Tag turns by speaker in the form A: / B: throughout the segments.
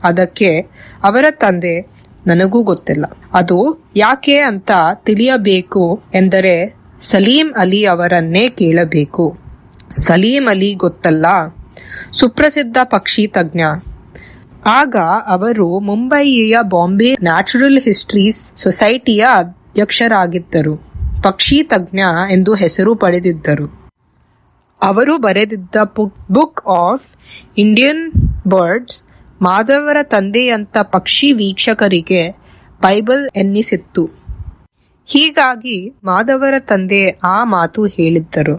A: ಅದಕ್ಕೆ ಅವರ ತಂದೆ ನನಗೂ ಗೊತ್ತಿಲ್ಲ ಅದು ಯಾಕೆ ಅಂತ ತಿಳಿಯಬೇಕು ಎಂದರೆ ಸಲೀಂ ಅಲಿ ಅವರನ್ನೇ ಕೇಳಬೇಕು ಸಲೀಂ ಅಲಿ ಗೊತ್ತಲ್ಲ ಸುಪ್ರಸಿದ್ಧ ಪಕ್ಷಿ ತಜ್ಞ ಆಗ ಅವರು ಮುಂಬಯಿಯ ಬಾಂಬೆ ನ್ಯಾಚುರಲ್ ಹಿಸ್ಟ್ರೀಸ್ ಸೊಸೈಟಿಯ ಅಧ್ಯಕ್ಷರಾಗಿದ್ದರು ಪಕ್ಷಿ ತಜ್ಞ ಎಂದು ಹೆಸರು ಪಡೆದಿದ್ದರು ಅವರು ಬರೆದಿದ್ದ ಬುಕ್ ಆಫ್ ಇಂಡಿಯನ್ ಬರ್ಡ್ಸ್ ಮಾಧವರ ತಂದೆಯಂತ ಪಕ್ಷಿ ವೀಕ್ಷಕರಿಗೆ ಬೈಬಲ್ ಎನ್ನಿಸಿತ್ತು ಹೀಗಾಗಿ ಮಾಧವರ ತಂದೆ ಆ ಮಾತು ಹೇಳಿದ್ದರು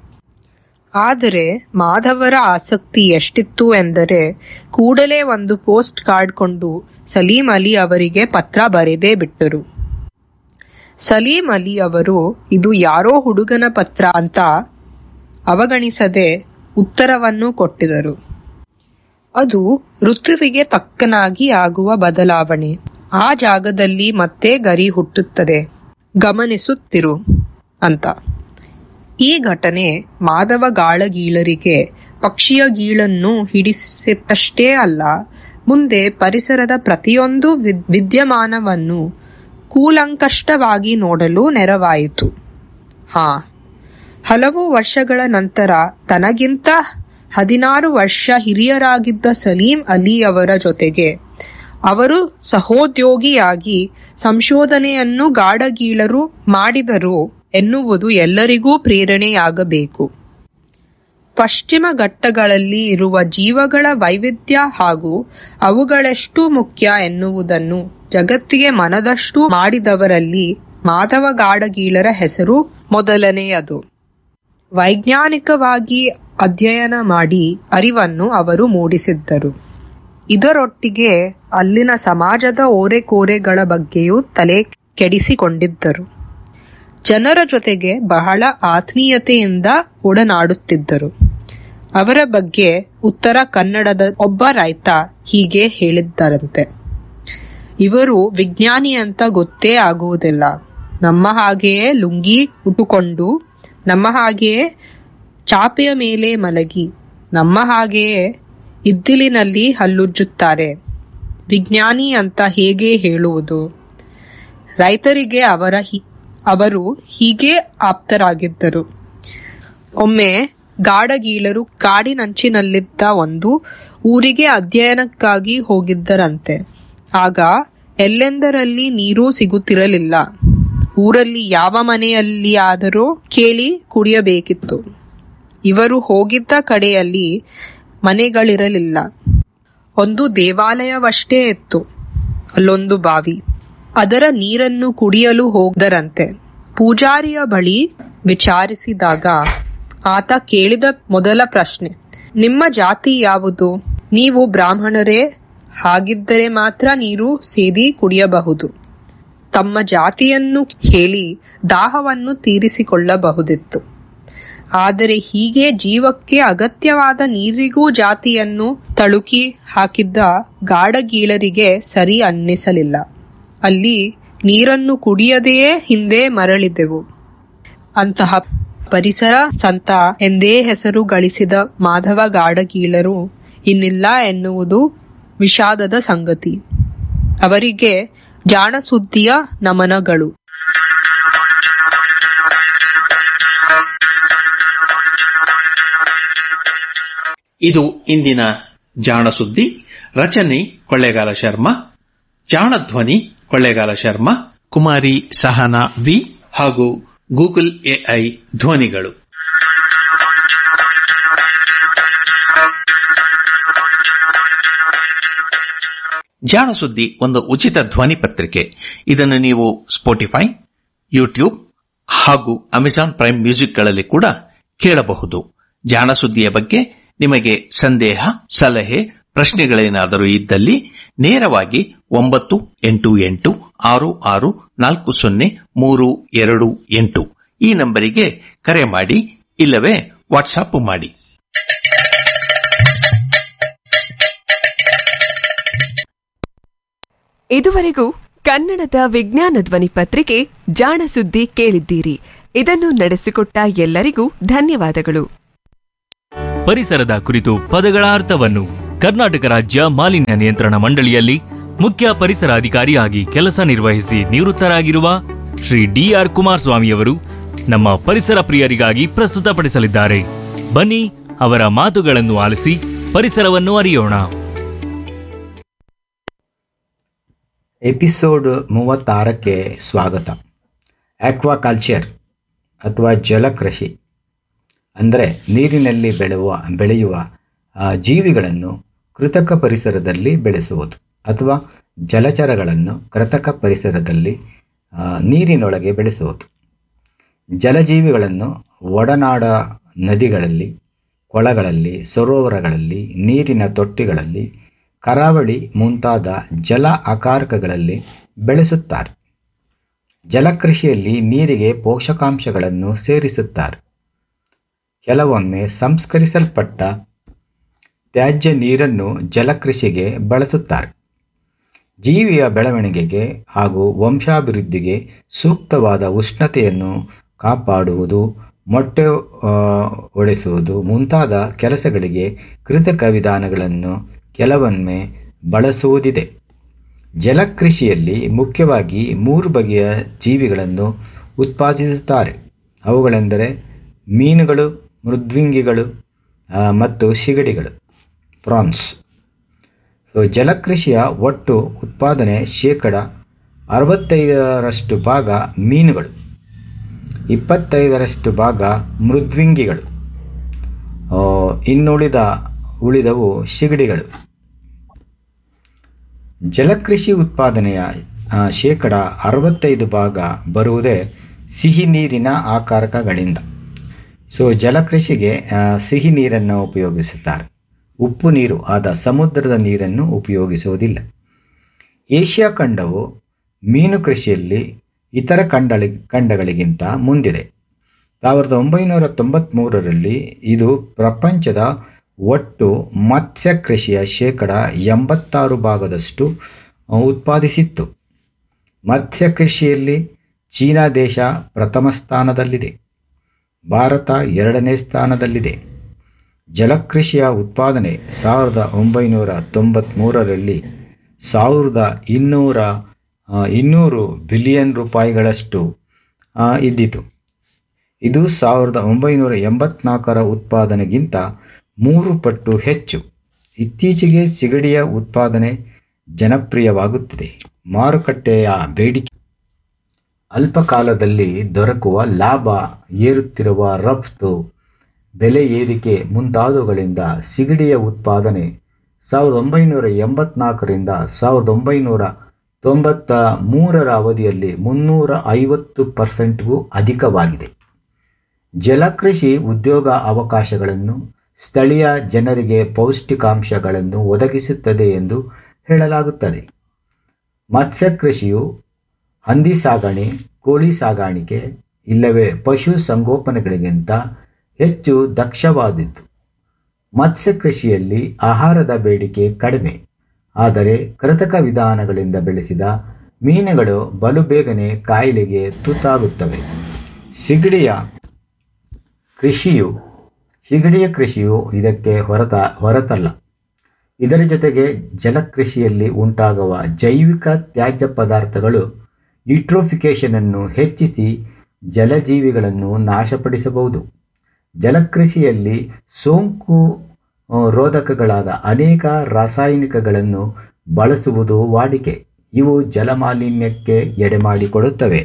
A: ಆದರೆ ಮಾಧವರ ಆಸಕ್ತಿ ಎಷ್ಟಿತ್ತು ಎಂದರೆ ಕೂಡಲೇ ಒಂದು ಪೋಸ್ಟ್ ಕಾರ್ಡ್ ಕೊಂಡು ಸಲೀಂ ಅಲಿ ಅವರಿಗೆ ಪತ್ರ ಬರೆದೇ ಬಿಟ್ಟರು ಸಲೀಂ ಅಲಿ ಅವರು ಇದು ಯಾರೋ ಹುಡುಗನ ಪತ್ರ ಅಂತ ಅವಗಣಿಸದೆ ಉತ್ತರವನ್ನು ಕೊಟ್ಟಿದರು ಅದು ಋತುವಿಗೆ ತಕ್ಕನಾಗಿ ಆಗುವ ಬದಲಾವಣೆ ಆ ಜಾಗದಲ್ಲಿ ಮತ್ತೆ ಗರಿ ಹುಟ್ಟುತ್ತದೆ ಗಮನಿಸುತ್ತಿರು ಅಂತ ಈ ಘಟನೆ ಮಾಧವ ಗಾಳಗೀಳರಿಗೆ ಪಕ್ಷಿಯ ಗೀಳನ್ನು ಹಿಡಿಸಿತ್ತಷ್ಟೇ ಅಲ್ಲ ಮುಂದೆ ಪರಿಸರದ ಪ್ರತಿಯೊಂದು ವಿದ್ಯಮಾನವನ್ನು ಕೂಲಂಕಷ್ಟವಾಗಿ ನೋಡಲು ನೆರವಾಯಿತು ಹಾ ಹಲವು ವರ್ಷಗಳ ನಂತರ ತನಗಿಂತ ಹದಿನಾರು ವರ್ಷ ಹಿರಿಯರಾಗಿದ್ದ ಸಲೀಂ ಅಲಿ ಅವರ ಜೊತೆಗೆ ಅವರು ಸಹೋದ್ಯೋಗಿಯಾಗಿ ಸಂಶೋಧನೆಯನ್ನು ಗಾಢಗೀಳರು ಮಾಡಿದರು ಎನ್ನುವುದು ಎಲ್ಲರಿಗೂ ಪ್ರೇರಣೆಯಾಗಬೇಕು ಪಶ್ಚಿಮ ಘಟ್ಟಗಳಲ್ಲಿ ಇರುವ ಜೀವಗಳ ವೈವಿಧ್ಯ ಹಾಗೂ ಅವುಗಳೆಷ್ಟು ಮುಖ್ಯ ಎನ್ನುವುದನ್ನು ಜಗತ್ತಿಗೆ ಮನದಷ್ಟು ಮಾಡಿದವರಲ್ಲಿ ಮಾಧವ ಗಾಢಗೀಳರ ಹೆಸರು ಮೊದಲನೆಯದು ವೈಜ್ಞಾನಿಕವಾಗಿ ಅಧ್ಯಯನ ಮಾಡಿ ಅರಿವನ್ನು ಅವರು ಮೂಡಿಸಿದ್ದರು ಇದರೊಟ್ಟಿಗೆ ಅಲ್ಲಿನ ಸಮಾಜದ ಓರೆಕೋರೆಗಳ ಬಗ್ಗೆಯೂ ತಲೆ ಕೆಡಿಸಿಕೊಂಡಿದ್ದರು ಜನರ ಜೊತೆಗೆ ಬಹಳ ಆತ್ಮೀಯತೆಯಿಂದ ಒಡನಾಡುತ್ತಿದ್ದರು ಅವರ ಬಗ್ಗೆ ಉತ್ತರ ಕನ್ನಡದ ಒಬ್ಬ ರೈತ ಹೀಗೆ ಹೇಳಿದ್ದರಂತೆ ಇವರು ವಿಜ್ಞಾನಿ ಅಂತ ಗೊತ್ತೇ ಆಗುವುದಿಲ್ಲ ನಮ್ಮ ಹಾಗೆಯೇ ಲುಂಗಿ ಉಟ್ಟುಕೊಂಡು ನಮ್ಮ ಹಾಗೆಯೇ ಚಾಪೆಯ ಮೇಲೆ ಮಲಗಿ ನಮ್ಮ ಹಾಗೆಯೇ ಇದ್ದಿಲಿನಲ್ಲಿ ಹಲ್ಲುಜ್ಜುತ್ತಾರೆ ವಿಜ್ಞಾನಿ ಅಂತ ಹೇಗೆ ಹೇಳುವುದು ರೈತರಿಗೆ ಅವರ ಅವರು ಹೀಗೆ ಆಪ್ತರಾಗಿದ್ದರು ಒಮ್ಮೆ ಗಾಢಗೀಳರು ಕಾಡಿನಂಚಿನಲ್ಲಿದ್ದ ಒಂದು ಊರಿಗೆ ಅಧ್ಯಯನಕ್ಕಾಗಿ ಹೋಗಿದ್ದರಂತೆ ಆಗ ಎಲ್ಲೆಂದರಲ್ಲಿ ನೀರು ಸಿಗುತ್ತಿರಲಿಲ್ಲ ಊರಲ್ಲಿ ಯಾವ ಮನೆಯಲ್ಲಿಯಾದರೂ ಕೇಳಿ ಕುಡಿಯಬೇಕಿತ್ತು ಇವರು ಹೋಗಿದ್ದ ಕಡೆಯಲ್ಲಿ ಮನೆಗಳಿರಲಿಲ್ಲ ಒಂದು ದೇವಾಲಯವಷ್ಟೇ ಇತ್ತು ಅಲ್ಲೊಂದು ಬಾವಿ ಅದರ ನೀರನ್ನು ಕುಡಿಯಲು ಹೋದರಂತೆ ಪೂಜಾರಿಯ ಬಳಿ ವಿಚಾರಿಸಿದಾಗ ಆತ ಕೇಳಿದ ಮೊದಲ ಪ್ರಶ್ನೆ ನಿಮ್ಮ ಜಾತಿ ಯಾವುದು ನೀವು ಬ್ರಾಹ್ಮಣರೇ ಹಾಗಿದ್ದರೆ ಮಾತ್ರ ನೀರು ಸೇದಿ ಕುಡಿಯಬಹುದು ತಮ್ಮ ಜಾತಿಯನ್ನು ಹೇಳಿ ದಾಹವನ್ನು ತೀರಿಸಿಕೊಳ್ಳಬಹುದಿತ್ತು ಆದರೆ ಹೀಗೆ ಜೀವಕ್ಕೆ ಅಗತ್ಯವಾದ ನೀರಿಗೂ ಜಾತಿಯನ್ನು ತಳುಕಿ ಹಾಕಿದ್ದ ಗಾಢಗೀಳರಿಗೆ ಸರಿ ಅನ್ನಿಸಲಿಲ್ಲ ಅಲ್ಲಿ ನೀರನ್ನು ಕುಡಿಯದೆಯೇ ಹಿಂದೆ ಮರಳಿದೆವು ಅಂತಹ ಪರಿಸರ ಸಂತ ಎಂದೇ ಹೆಸರು ಗಳಿಸಿದ ಮಾಧವ ಗಾಢಗೀಳರು ಇನ್ನಿಲ್ಲ ಎನ್ನುವುದು ವಿಷಾದದ ಸಂಗತಿ ಅವರಿಗೆ ಜಾಣಸುದ್ದಿಯ ನಮನಗಳು
B: ಇದು ಇಂದಿನ ಜಾಣ ಸುದ್ದಿ ರಚನೆ ಕೊಳ್ಳೇಗಾಲ ಶರ್ಮಾ ಜಾಣ ಧ್ವನಿ ಕೊಳ್ಳೇಗಾಲ ಶರ್ಮಾ ಕುಮಾರಿ ಸಹನಾ ವಿ ಹಾಗೂ ಗೂಗಲ್ ಎಐ ಧ್ವನಿಗಳು ಜಾಣ ಸುದ್ದಿ ಒಂದು ಉಚಿತ ಧ್ವನಿ ಪತ್ರಿಕೆ ಇದನ್ನು ನೀವು ಸ್ಪೋಟಿಫೈ ಯೂಟ್ಯೂಬ್ ಹಾಗೂ ಅಮೆಜಾನ್ ಪ್ರೈಮ್ ಮ್ಯೂಸಿಕ್ಗಳಲ್ಲಿ ಕೂಡ ಕೇಳಬಹುದು ಜಾಣ ಸುದ್ದಿಯ ಬಗ್ಗೆ ನಿಮಗೆ ಸಂದೇಹ ಸಲಹೆ ಪ್ರಶ್ನೆಗಳೇನಾದರೂ ಇದ್ದಲ್ಲಿ ನೇರವಾಗಿ ಒಂಬತ್ತು ಎಂಟು ಎಂಟು ಆರು ಆರು ನಾಲ್ಕು ಸೊನ್ನೆ ಮೂರು ಎರಡು ಎಂಟು ಈ ನಂಬರಿಗೆ ಕರೆ ಮಾಡಿ ಇಲ್ಲವೇ ವಾಟ್ಸಾಪ್ ಮಾಡಿ
C: ಇದುವರೆಗೂ ಕನ್ನಡದ ವಿಜ್ಞಾನ ಧ್ವನಿ ಪತ್ರಿಕೆ ಜಾಣ ಸುದ್ದಿ ಕೇಳಿದ್ದೀರಿ ಇದನ್ನು ನಡೆಸಿಕೊಟ್ಟ ಎಲ್ಲರಿಗೂ ಧನ್ಯವಾದಗಳು
D: ಪರಿಸರದ ಕುರಿತು ಪದಗಳ ಅರ್ಥವನ್ನು ಕರ್ನಾಟಕ ರಾಜ್ಯ ಮಾಲಿನ್ಯ ನಿಯಂತ್ರಣ ಮಂಡಳಿಯಲ್ಲಿ ಮುಖ್ಯ ಪರಿಸರ ಅಧಿಕಾರಿಯಾಗಿ ಕೆಲಸ ನಿರ್ವಹಿಸಿ ನಿವೃತ್ತರಾಗಿರುವ ಶ್ರೀ ಡಿಆರ್ ಕುಮಾರಸ್ವಾಮಿಯವರು ನಮ್ಮ ಪರಿಸರ ಪ್ರಿಯರಿಗಾಗಿ ಪ್ರಸ್ತುತಪಡಿಸಲಿದ್ದಾರೆ ಬನ್ನಿ ಅವರ ಮಾತುಗಳನ್ನು ಆಲಿಸಿ ಪರಿಸರವನ್ನು ಅರಿಯೋಣ
E: ಎಪಿಸೋಡ್ ಮೂವತ್ತಾರಕ್ಕೆ ಸ್ವಾಗತ ಆಕ್ವಾಕಲ್ಚರ್ ಅಥವಾ ಜಲಕೃಷಿ ಅಂದರೆ ನೀರಿನಲ್ಲಿ ಬೆಳೆಯುವ ಬೆಳೆಯುವ ಆ, ಜೀವಿಗಳನ್ನು ಕೃತಕ ಪರಿಸರದಲ್ಲಿ ಬೆಳೆಸುವುದು ಅಥವಾ ಜಲಚರಗಳನ್ನು ಕೃತಕ ಪರಿಸರದಲ್ಲಿ ಆ, ನೀರಿನೊಳಗೆ ಬೆಳೆಸುವುದು ಜಲಜೀವಿಗಳನ್ನು ಒಡನಾಡ ನದಿಗಳಲ್ಲಿ ಕೊಳಗಳಲ್ಲಿ ಸರೋವರಗಳಲ್ಲಿ ನೀರಿನ ತೊಟ್ಟಿಗಳಲ್ಲಿ ಕರಾವಳಿ ಮುಂತಾದ ಜಲ ಆಕಾರಕಗಳಲ್ಲಿ ಬೆಳೆಸುತ್ತಾರೆ ಜಲಕೃಷಿಯಲ್ಲಿ ನೀರಿಗೆ ಪೋಷಕಾಂಶಗಳನ್ನು ಸೇರಿಸುತ್ತಾರೆ ಕೆಲವೊಮ್ಮೆ ಸಂಸ್ಕರಿಸಲ್ಪಟ್ಟ ತ್ಯಾಜ್ಯ ನೀರನ್ನು ಜಲಕೃಷಿಗೆ ಬಳಸುತ್ತಾರೆ ಜೀವಿಯ ಬೆಳವಣಿಗೆಗೆ ಹಾಗೂ ವಂಶಾಭಿವೃದ್ಧಿಗೆ ಸೂಕ್ತವಾದ ಉಷ್ಣತೆಯನ್ನು ಕಾಪಾಡುವುದು ಮೊಟ್ಟೆ ಆ, ಒಡೆಸುವುದು ಮುಂತಾದ ಕೆಲಸಗಳಿಗೆ ಕೃತಕ ವಿಧಾನಗಳನ್ನು ಕೆಲವೊಮ್ಮೆ ಬಳಸುವುದಿದೆ ಜಲಕೃಷಿಯಲ್ಲಿ ಮುಖ್ಯವಾಗಿ ಮೂರು ಬಗೆಯ ಜೀವಿಗಳನ್ನು ಉತ್ಪಾದಿಸುತ್ತಾರೆ ಅವುಗಳೆಂದರೆ ಮೀನುಗಳು ಮೃದ್ವಿಂಗಿಗಳು ಆ, ಮತ್ತು ಸಿಗಡಿಗಳು ಪ್ರಾನ್ಸ್ ಸೊ ಜಲಕೃಷಿಯ ಒಟ್ಟು ಉತ್ಪಾದನೆ ಶೇಕಡ ಅರವತ್ತೈದರಷ್ಟು ಭಾಗ ಮೀನುಗಳು ಇಪ್ಪತ್ತೈದರಷ್ಟು ಭಾಗ ಮೃದ್ವಿಂಗಿಗಳು ಆ, ಇನ್ನುಳಿದ ಉಳಿದವು ಸಿಗಡಿಗಳು ಜಲಕೃಷಿ ಉತ್ಪಾದನೆಯ ಆ, ಶೇಕಡ ಅರವತ್ತೈದು ಭಾಗ ಬರುವುದೇ ಸಿಹಿ ನೀರಿನ ಆಕಾರಕಗಳಿಂದ ಸೊ ಜಲಕೃಷಿಗೆ ಆ, ಸಿಹಿ ನೀರನ್ನು ಉಪಯೋಗಿಸುತ್ತಾರೆ ಉಪ್ಪು ನೀರು ಆದ ಸಮುದ್ರದ ನೀರನ್ನು ಉಪಯೋಗಿಸುವುದಿಲ್ಲ ಏಷ್ಯಾ ಖಂಡವು ಮೀನು ಕೃಷಿಯಲ್ಲಿ ಇತರ ಖಂಡಳಿ ಖಂಡಗಳಿಗಿಂತ ಮುಂದಿದೆ ಸಾವಿರದ ಒಂಬೈನೂರ ತೊಂಬತ್ತ್ಮೂರರಲ್ಲಿ ಇದು ಪ್ರಪಂಚದ ಒಟ್ಟು ಮತ್ಸ್ಯ ಕೃಷಿಯ ಶೇಕಡ ಎಂಬತ್ತಾರು ಭಾಗದಷ್ಟು ಉತ್ಪಾದಿಸಿತ್ತು ಮತ್ಸ್ಯ ಕೃಷಿಯಲ್ಲಿ ಚೀನಾ ದೇಶ ಪ್ರಥಮ ಸ್ಥಾನದಲ್ಲಿದೆ ಭಾರತ ಎರಡನೇ ಸ್ಥಾನದಲ್ಲಿದೆ ಜಲಕೃಷಿಯ ಉತ್ಪಾದನೆ ಸಾವಿರದ ಒಂಬೈನೂರ ತೊಂಬತ್ತ್ಮೂರರಲ್ಲಿ ಸಾವಿರದ ಇನ್ನೂರ ಆ, ಇನ್ನೂರು ಬಿಲಿಯನ್ ರೂಪಾಯಿಗಳಷ್ಟು ಆ, ಇದ್ದಿತು ಇದು ಸಾವಿರದ ಒಂಬೈನೂರ ಎಂಬತ್ನಾಲ್ಕರ ಉತ್ಪಾದನೆಗಿಂತ ಮೂರು ಪಟ್ಟು ಹೆಚ್ಚು ಇತ್ತೀಚೆಗೆ ಸಿಗಡಿಯ ಉತ್ಪಾದನೆ ಜನಪ್ರಿಯವಾಗುತ್ತಿದೆ ಮಾರುಕಟ್ಟೆಯ ಬೇಡಿಕೆ ಅಲ್ಪಕಾಲದಲ್ಲಿ ದೊರಕುವ ಲಾಭ ಏರುತ್ತಿರುವ ರಫ್ತು ಬೆಲೆ ಏರಿಕೆ ಮುಂತಾದವುಗಳಿಂದ ಸಿಗಡಿಯ ಉತ್ಪಾದನೆ ಸಾವಿರದ ಒಂಬೈನೂರ ಎಂಬತ್ನಾಲ್ಕರಿಂದ ಸಾವಿರದ ಒಂಬೈನೂರ ತೊಂಬತ್ತ ಮೂರರ ಅವಧಿಯಲ್ಲಿ ಮುನ್ನೂರ ಐವತ್ತು ಪರ್ಸೆಂಟ್ಗೂ ಅಧಿಕವಾಗಿದೆ ಜಲಕೃಷಿ ಉದ್ಯೋಗ ಅವಕಾಶಗಳನ್ನು ಸ್ಥಳೀಯ ಜನರಿಗೆ ಪೌಷ್ಟಿಕಾಂಶಗಳನ್ನು ಒದಗಿಸುತ್ತದೆ ಎಂದು ಹೇಳಲಾಗುತ್ತದೆ ಮತ್ಸ್ಯ ಕೃಷಿಯು ಹಂದಿ ಸಾಗಣೆ ಕೋಳಿ ಸಾಗಾಣಿಕೆ ಇಲ್ಲವೇ ಪಶು ಸಂಗೋಪನೆಗಳಿಗಿಂತ ಹೆಚ್ಚು ದಕ್ಷವಾದದ್ದು ಮತ್ಸ್ಯ ಕೃಷಿಯಲ್ಲಿ ಆಹಾರದ ಬೇಡಿಕೆ ಕಡಿಮೆ ಆದರೆ ಕೃತಕ ವಿಧಾನಗಳಿಂದ ಬೆಳೆಸಿದ ಮೀನುಗಳು ಬಲು ಬೇಗನೆ ಕಾಯಿಲೆಗೆ ತುತ್ತಾಗುತ್ತವೆ ಸಿಗಡಿಯ ಕೃಷಿಯು ಸಿಗಡಿಯ ಕೃಷಿಯು ಇದಕ್ಕೆ ಹೊರತ ಹೊರತಲ್ಲ ಇದರ ಜೊತೆಗೆ ಜಲಕೃಷಿಯಲ್ಲಿ ಉಂಟಾಗುವ ಜೈವಿಕ ತ್ಯಾಜ್ಯ ಪದಾರ್ಥಗಳು ಯುಟ್ರೋಫಿಕೇಷನನ್ನು ಹೆಚ್ಚಿಸಿ ಜಲಜೀವಿಗಳನ್ನು ನಾಶಪಡಿಸಬಹುದು ಜಲಕೃಷಿಯಲ್ಲಿ ಸೋಂಕು ಆ, ರೋಧಕಗಳಾದ ಅನೇಕ ರಾಸಾಯನಿಕಗಳನ್ನು ಬಳಸುವುದು ವಾಡಿಕೆ ಇವು ಜಲಮಾಲಿನ್ಯಕ್ಕೆ ಎಡೆಮಾಡಿಕೊಡುತ್ತವೆ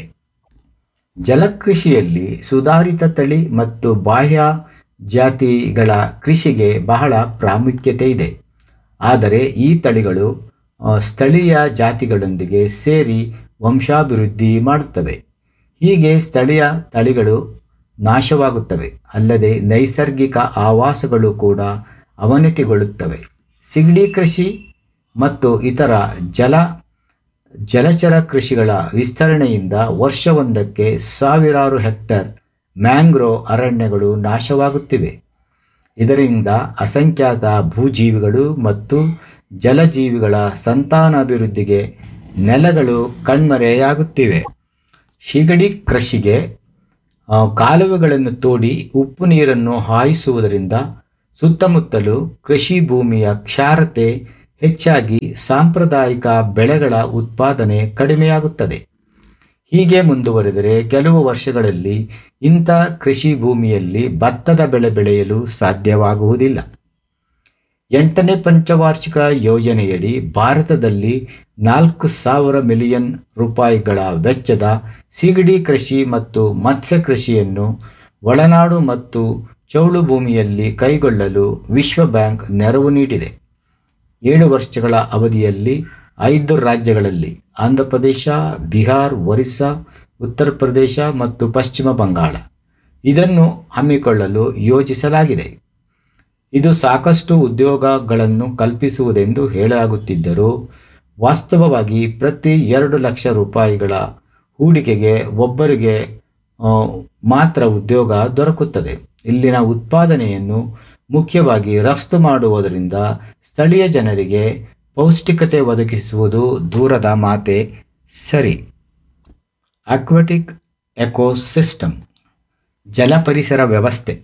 E: ಜಲಕೃಷಿಯಲ್ಲಿ ಸುಧಾರಿತ ತಳಿ ಮತ್ತು ಬಾಹ್ಯ ಜಾತಿಗಳ ಕೃಷಿಗೆ ಬಹಳ ಪ್ರಾಮುಖ್ಯತೆ ಇದೆ ಆದರೆ ಈ ತಳಿಗಳು ಆ, ಸ್ಥಳೀಯ ಜಾತಿಗಳೊಂದಿಗೆ ಸೇರಿ ವಂಶಾಭಿವೃದ್ಧಿ ಮಾಡುತ್ತವೆ ಹೀಗೆ ಸ್ಥಳೀಯ ತಳಿಗಳು ನಾಶವಾಗುತ್ತವೆ ಅಲ್ಲದೆ ನೈಸರ್ಗಿಕ ಆವಾಸಗಳು ಕೂಡ ಅವನತಿಗೊಳ್ಳುತ್ತವೆ ಸಿಗಡಿ ಕೃಷಿ ಮತ್ತು ಇತರ ಜಲ ಜಲಚರ ಕೃಷಿಗಳ ವಿಸ್ತರಣೆಯಿಂದ ವರ್ಷವೊಂದಕ್ಕೆ ಸಾವಿರಾರು ಹೆಕ್ಟರ್ ಮ್ಯಾಂಗ್ರೋವ್ ಅರಣ್ಯಗಳು ನಾಶವಾಗುತ್ತಿವೆ ಇದರಿಂದ ಅಸಂಖ್ಯಾತ ಭೂಜೀವಿಗಳು ಮತ್ತು ಜಲಜೀವಿಗಳ ಸಂತಾನಾಭಿವೃದ್ಧಿಗೆ ನೆಲಗಳು ಕಣ್ಮರೆಯಾಗುತ್ತಿವೆ ಸಿಗಡಿ ಕೃಷಿಗೆ ಆ, ಕಾಲುವೆಗಳನ್ನು ತೋಡಿ ಉಪ್ಪು ನೀರನ್ನು ಹಾಯಿಸುವುದರಿಂದ ಸುತ್ತಮುತ್ತಲು ಕೃಷಿ ಭೂಮಿಯ ಕ್ಷಾರತೆ ಹೆಚ್ಚಾಗಿ ಸಾಂಪ್ರದಾಯಿಕ ಬೆಳೆಗಳ ಉತ್ಪಾದನೆ ಕಡಿಮೆಯಾಗುತ್ತದೆ ಹೀಗೆ ಮುಂದುವರೆದರೆ ಕೆಲವು ವರ್ಷಗಳಲ್ಲಿ ಇಂಥ ಕೃಷಿ ಭೂಮಿಯಲ್ಲಿ ಭತ್ತದ ಬೆಳೆ ಬೆಳೆಯಲು ಸಾಧ್ಯವಾಗುವುದಿಲ್ಲ ಎಂಟನೇ ಪಂಚವಾರ್ಷಿಕ ಯೋಜನೆಯಡಿ ಭಾರತದಲ್ಲಿ ನಾಲ್ಕು ಸಾವಿರ ಮಿಲಿಯನ್ ರೂಪಾಯಿಗಳ ವೆಚ್ಚದ ಸಿಗಡಿ ಕೃಷಿ ಮತ್ತು ಮತ್ಸ್ಯ ಕೃಷಿಯನ್ನು ಒಳನಾಡು ಮತ್ತು ಚೌಳು ಭೂಮಿಯಲ್ಲಿ ಕೈಗೊಳ್ಳಲು ವಿಶ್ವ ಬ್ಯಾಂಕ್ ನೆರವು ನೀಡಿದೆ ಏಳು ವರ್ಷಗಳ ಅವಧಿಯಲ್ಲಿ ಐದು ರಾಜ್ಯಗಳಲ್ಲಿ ಆಂಧ್ರಪ್ರದೇಶ ಬಿಹಾರ್ ಒರಿಸ್ಸಾ ಉತ್ತರ ಪ್ರದೇಶ ಮತ್ತು ಪಶ್ಚಿಮ ಬಂಗಾಳ ಇದನ್ನು ಹಮ್ಮಿಕೊಳ್ಳಲು ಯೋಜಿಸಲಾಗಿದೆ ಇದು ಸಾಕಷ್ಟು ಉದ್ಯೋಗಗಳನ್ನು ಕಲ್ಪಿಸುವುದೆಂದು ಹೇಳಲಾಗುತ್ತಿದ್ದರೂ ವಾಸ್ತವವಾಗಿ ಪ್ರತಿ ಎರಡು ಲಕ್ಷ ರೂಪಾಯಿಗಳ ಹೂಡಿಕೆಗೆ ಒಬ್ಬರಿಗೆ ಆ, ಮಾತ್ರ ಉದ್ಯೋಗ ದೊರಕುತ್ತದೆ ಇಲ್ಲಿನ ಉತ್ಪಾದನೆಯನ್ನು ಮುಖ್ಯವಾಗಿ ರಫ್ತು ಮಾಡುವುದರಿಂದ ಸ್ಥಳೀಯ ಜನರಿಗೆ ಪೌಷ್ಟಿಕತೆ ಒದಗಿಸುವುದು ದೂರದ ಮಾತೆ ಸರಿ ಅಕ್ವಾಟಿಕ್ ಎಕೋಸಿಸ್ಟಮ್ ಜಲ ಪರಿಸರ ವ್ಯವಸ್ಥೆ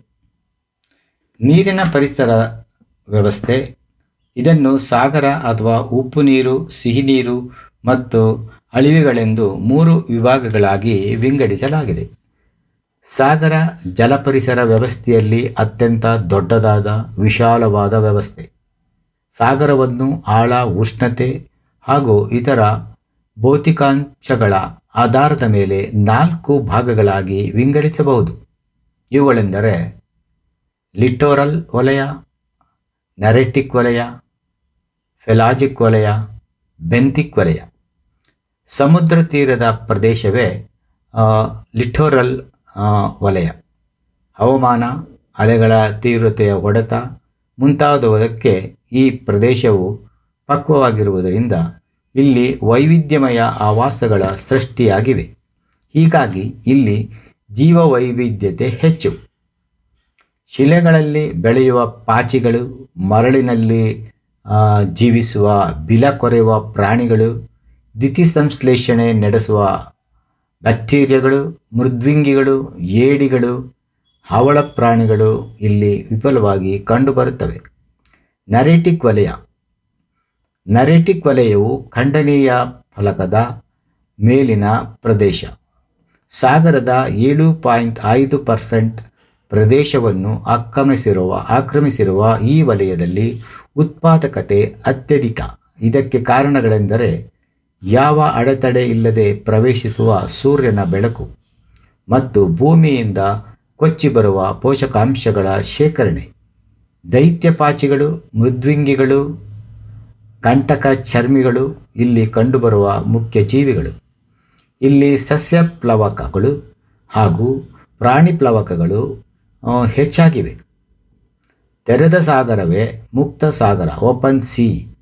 E: ನೀರಿನ ಪರಿಸರ ವ್ಯವಸ್ಥೆ ಇದನ್ನು ಸಾಗರ ಅಥವಾ ಉಪ್ಪು ನೀರು ಸಿಹಿ ನೀರು ಮತ್ತು ಅಳಿವೆಗಳೆಂದು ಮೂರು ವಿಭಾಗಗಳಾಗಿ ವಿಂಗಡಿಸಲಾಗಿದೆ ಸಾಗರ ಜಲಪರಿಸರ ವ್ಯವಸ್ಥೆಯಲ್ಲಿ ಅತ್ಯಂತ ದೊಡ್ಡದಾದ ವಿಶಾಲವಾದ ವ್ಯವಸ್ಥೆ ಸಾಗರವನ್ನು ಆಳ ಉಷ್ಣತೆ ಹಾಗೂ ಇತರ ಭೌತಿಕಾಂಶಗಳ ಆಧಾರದ ಮೇಲೆ ನಾಲ್ಕು ಭಾಗಗಳಾಗಿ ವಿಂಗಡಿಸಬಹುದು ಇವುಗಳೆಂದರೆ ಲಿಟೋರಲ್ ವಲಯ ನರೆಟಿಕ್ ವಲಯ ಫೆಲಾಜಿಕ್ ವಲಯ ಬೆಂತಿಕ್ ವಲಯ ಸಮುದ್ರ ತೀರದ ಪ್ರದೇಶವೇ ಆ, ಲಿಟೋರಲ್ ಆ, ವಲಯ ಹವಾಮಾನ ಅಲೆಗಳ ತೀವ್ರತೆಯ ಹೊಡೆತ ಮುಂತಾದವುದಕ್ಕೆ ಈ ಪ್ರದೇಶವು ಪಕ್ವವಾಗಿರುವುದರಿಂದ ಇಲ್ಲಿ ವೈವಿಧ್ಯಮಯ ಆವಾಸಗಳ ಸೃಷ್ಟಿಯಾಗಿವೆ ಹೀಗಾಗಿ ಇಲ್ಲಿ ಜೀವ ವೈವಿಧ್ಯತೆ ಹೆಚ್ಚು ಶಿಲೆಗಳಲ್ಲಿ ಬೆಳೆಯುವ ಪಾಚಿಗಳು ಮರಳಿನಲ್ಲಿ ಆ, ಜೀವಿಸುವ ಬಿಲ ಕೊರೆಯುವ ಪ್ರಾಣಿಗಳು ದಿತಿಸಂಶ್ಲೇಷಣೆ ನಡೆಸುವ ಬ್ಯಾಕ್ಟೀರಿಯಾಗಳು ಮೃದ್ವಿಂಗಿಗಳು ಏಡಿಗಳು ಹವಳ ಪ್ರಾಣಿಗಳು ಇಲ್ಲಿ ವಿಪುಲವಾಗಿ ಕಂಡುಬರುತ್ತವೆ ನರೇಟಿಕ್ ವಲಯ ನರೇಟಿಕ್ ವಲಯವು ಖಂಡನೀಯ ಫಲಕದ ಮೇಲಿನ ಪ್ರದೇಶ ಸಾಗರದ ಏಳು ಪಾಯಿಂಟ್ ಐದು ಪರ್ಸೆಂಟ್ ಪ್ರದೇಶವನ್ನು ಆಕ್ರಮಿಸಿರುವ ಆಕ್ರಮಿಸಿರುವ ಈ ವಲಯದಲ್ಲಿ ಉತ್ಪಾದಕತೆ ಅತ್ಯಧಿಕ ಇದಕ್ಕೆ ಕಾರಣಗಳೆಂದರೆ ಯಾವ ಅಡೆತಡೆ ಇಲ್ಲದೆ ಪ್ರವೇಶಿಸುವ ಸೂರ್ಯನ ಬೆಳಕು ಮತ್ತು ಭೂಮಿಯಿಂದ ಕೊಚ್ಚಿ ಬರುವ ಪೋಷಕಾಂಶಗಳ ಶೇಖರಣೆ ದೈತ್ಯ ಪಾಚಿಗಳು ಮೃದ್ವಿಂಗಿಗಳು ಕಂಟಕ ಚರ್ಮಿಗಳು ಇಲ್ಲಿ ಕಂಡುಬರುವ ಮುಖ್ಯ ಜೀವಿಗಳು ಇಲ್ಲಿ ಸಸ್ಯ ಪ್ಲವಕಗಳು ಹಾಗೂ ಪ್ರಾಣಿ ಪ್ಲವಕಗಳು ಆ, ಹೆಚ್ಚಾಗಿವೆ ತೆರೆದ ಸಾಗರವೇ ಮುಕ್ತ ಸಾಗರ ಓಪನ್ ಸಿ